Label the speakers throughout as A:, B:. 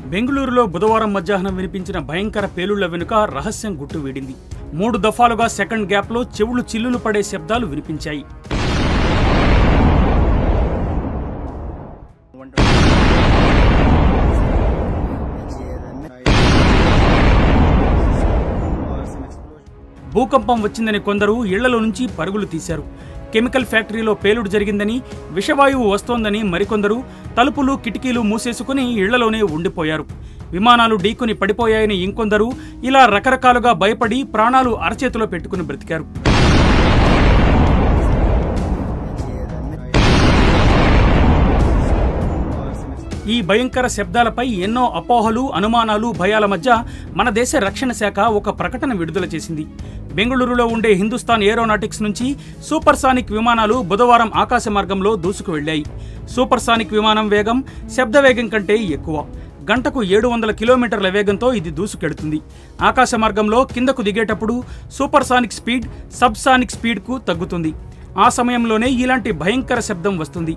A: బెంగళూరులో బుధవారం మధ్యాహ్నం వినిపించిన భయంకర పేలుళ్ల వెనుక రహస్యం గుట్టు వీడింది మూడు దఫాలుగా సెకండ్ గ్యాప్లో చెవులు చిల్లులు పడే శబ్దాలు వినిపించాయి భూకంపం వచ్చిందని కొందరు ఇళ్లలో నుంచి పరుగులు తీశారు కెమికల్ ఫ్యాక్టరీలో పేలుడు జరిగిందని విషవాయువు వస్తోందని మరికొందరు తలుపులు కిటికీలు మూసేసుకుని ఇళ్లలోనే ఉండిపోయారు విమానాలు ఢీకొని పడిపోయాయని ఇంకొందరు ఇలా రకరకాలుగా భయపడి ప్రాణాలు అరచేతిలో పెట్టుకుని బ్రతికారు ఈ భయంకర శబ్దాలపై ఎన్నో అపోహలు అనుమానాలు భయాల మధ్య మన దేశ రక్షణ శాఖ ఒక ప్రకటన విడుదల చేసింది బెంగళూరులో ఉండే హిందుస్థాన్ ఏరోనాటిక్స్ నుంచి సూపర్సానిక్ విమానాలు బుధవారం ఆకాశ మార్గంలో దూసుకు వెళ్లాయి సూపర్సానిక్ విమానం వేగం శబ్ద వేగం కంటే ఎక్కువ గంటకు ఏడు వందల కిలోమీటర్ల వేగంతో ఇది దూసుకెడుతుంది ఆకాశ మార్గంలో కిందకు దిగేటప్పుడు సూపర్సానిక్ స్పీడ్ సబ్సానిక్ స్పీడ్కు తగ్గుతుంది ఆ సమయంలోనే ఇలాంటి భయంకర శబ్దం వస్తుంది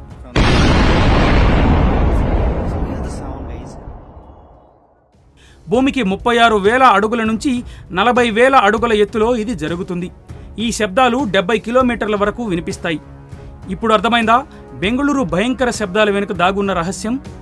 A: భూమికి ముప్పై ఆరు వేల అడుగుల నుంచి నలభై వేల అడుగుల ఎత్తులో ఇది జరుగుతుంది ఈ శబ్దాలు డెబ్బై కిలోమీటర్ల వరకు వినిపిస్తాయి ఇప్పుడు అర్థమైందా బెంగళూరు భయంకర శబ్దాల వెనుక దాగున్న రహస్యం